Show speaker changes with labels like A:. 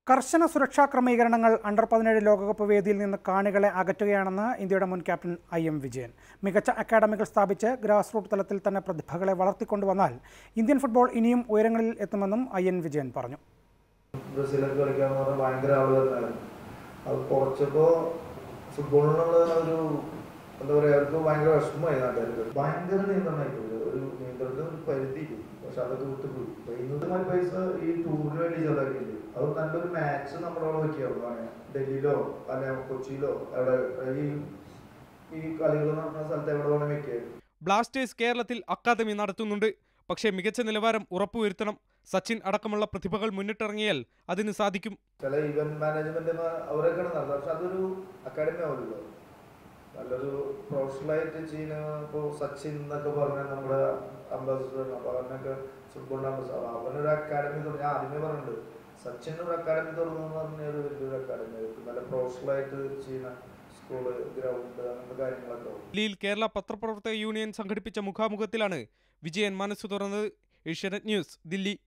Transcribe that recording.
A: കർശന സുരക്ഷാ ക്രമീകരണങ്ങൾ അണ്ടർ പതിനേഴ് ലോകകപ്പ് വേദിയിൽ നിന്ന് കാണികളെ അകറ്റുകയാണെന്ന് ഇന്ത്യയുടെ മുൻ ക്യാപ്റ്റൻ ഐ എം വിജയൻ മികച്ച അക്കാഡമികൾ സ്ഥാപിച്ച് ഗ്രാസ് റൂട്ട് തലത്തിൽ തന്നെ പ്രതിഭകളെ വളർത്തിക്കൊണ്ടുവന്നാൽ ഇന്ത്യൻ ഫുട്ബോൾ ഇനിയും ഉയരങ്ങളിൽ എത്തുമെന്നും ഐ എൻ വിജയൻ പറഞ്ഞു
B: ബ്രസീലൊക്കെ കളിക്കാന്ന് പറഞ്ഞാൽ ഭയങ്കര ആള് തന്നെയായിരുന്നു അത് കുറച്ചപ്പോ ഫുട്ബോളിനുള്ള ഒരു എന്താ പറയാ അവർക്ക് ഭയങ്കര വിഷമമായി നാട്ടുകാർക്ക് ഭയങ്കര നിയന്ത്രണമായി പോയി ഒരു നിയന്ത്രണത്തിന് ഒരു പരിധി പോയി പക്ഷെ അതൊക്കെ വിട്ടുപോയി അപ്പൊ ഇന്നത്തെ പൈസ ഈ ടൂറിന് വേണ്ടി ചെലവാക്കിയില്ലേ അത് നല്ലൊരു മാച്ച് നമ്മുടെ അവിടെ വെക്കാറുള്ളതാണ് ഡൽഹിയിലോ അല്ലെ കൊച്ചിയിലോ അവിടെ ഈ ഈ കളികൾ നടക്കുന്ന സ്ഥലത്ത് എവിടെ വേണം വെക്കായിരുന്നു
C: ബ്ലാസ്റ്റേഴ്സ് കേരളത്തിൽ അക്കാദമി നടത്തുന്നുണ്ട് പക്ഷേ മികച്ച നിലവാരം ഉറപ്പുവരുത്തണം സച്ചിൻ അടക്കമുള്ള പ്രതിഭകൾ മുന്നിട്ടിറങ്ങിയാൽ അതിന് സാധിക്കും
B: ചില ഇവന്റ് മാനേജ്മെന്റ് അവരൊക്കെയാണ് നടത്തുന്നത് പക്ഷെ അതൊരു അക്കാഡമി ആവില്ലല്ലോ നല്ലൊരു പ്രൊഫഷണലായിട്ട് ചെയ്യുന്ന ഇപ്പോൾ സച്ചിൻ എന്നൊക്കെ പറഞ്ഞ നമ്മുടെ അംബാസിഡർ അപ്പൊ അവനൊക്കെ ഫുട്ബോൾ അംബാസിഡർ അവനൊരു അക്കാഡമി തുടങ്ങി ഞാൻ ആദ്യമേ പറഞ്ഞിട്ടുണ്ട് സച്ചിൻ ഒരു അക്കാഡമി തുടങ്ങുന്ന പറഞ്ഞ ഒരു വലിയൊരു അക്കാഡമി ആയിരിക്കും നല്ല പ്രൊഫഷണലായിട്ട് ചെയ്യുന്ന സ്കൂള് ഗ്രൗണ്ട് അങ്ങനത്തെ കാര്യങ്ങളൊക്കെ ആവും
C: ദില്ലിയിൽ കേരള പത്രപ്രവർത്തക യൂണിയൻ സംഘടിപ്പിച്ച മുഖാമുഖത്തിലാണ് വിജയൻ മനസ്സു തുറന്നത് ഏഷ്യാനെറ്റ് ന്യൂസ് ദില്ലി